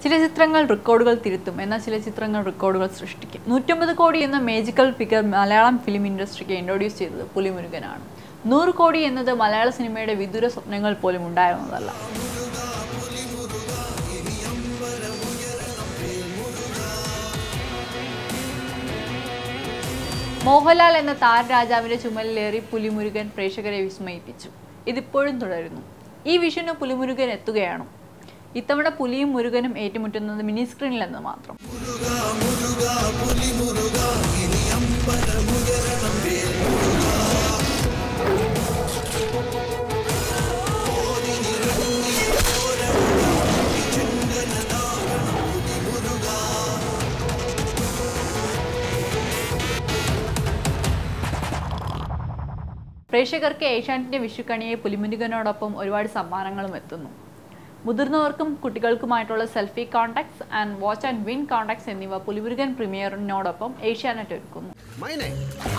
ചില ചിത്രങ്ങൾ റെക്കോർഡുകൾ തിരുത്തും എന്നാൽ ചില ചിത്രങ്ങൾ റെക്കോർഡുകൾ സൃഷ്ടിക്കും നൂറ്റമ്പത് കോടി എന്ന മേജിക്കൽ ഫിഗർ മലയാളം ഫിലിം ഇൻഡസ്ട്രിക്ക് ഇൻട്രൊഡ്യൂസ് ചെയ്തത് പുലിമുരുകനാണ് നൂറ് കോടി എന്നത് മലയാള സിനിമയുടെ വിദൂര സ്വപ്നങ്ങൾ പോലും ഉണ്ടായിരുന്നതല്ല മോഹൻലാൽ എന്ന താരരാജാവിന്റെ ചുമലിലേറി പുലിമുരുകൻ പ്രേക്ഷകരെ വിസ്മയിപ്പിച്ചു ഇതിപ്പോഴും തുടരുന്നു ഈ വിഷുവിന് പുലിമുരുകൻ എത്തുകയാണോ ഇത്തവണ പുലിയും മുരുകനും ഏറ്റുമുട്ടുന്നത് മിനി സ്ക്രീനിലെന്ന് മാത്രം പ്രേക്ഷകർക്ക് ഏഷ്യാനെറ്റിന്റെ വിഷുക്കണിയെ പുലിമുരുകനോടൊപ്പം ഒരുപാട് സമ്മാനങ്ങളും എത്തുന്നു മുതിർന്നവർക്കും കുട്ടികൾക്കുമായിട്ടുള്ള selfie contests and watch and win contests എന്നിവ പുലിമുരുകൻ പ്രീമിയറിനോടൊപ്പം ഏഷ്യാനെറ്റ് ഒരുക്കുന്നു മൈനെ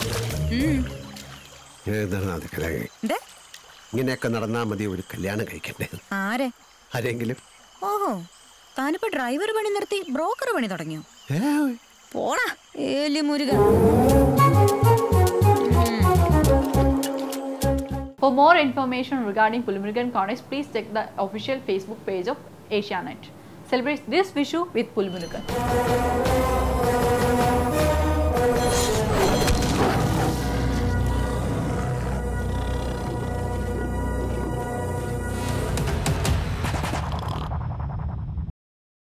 ഏതാണ് അത് കലകെ എന്തേ ഇങ്ങനെയൊക്കെ നടന്നാ മതി ഒരു കല്യാണം കഴിക്കണ്ടേ ആരെ ആരെങ്കിലും ഓഹോ താനിപ്പോ ഡ്രൈവർ പണി നിർത്തി ബ്രോക്കർ പണി തുടങ്ങിയോ ഏ, പോടാ ഏലി Murugan For more information regarding Pulmurugan Contest, please check the official Facebook page of Asianet. Celebrate this Vishu with Pulmurugan.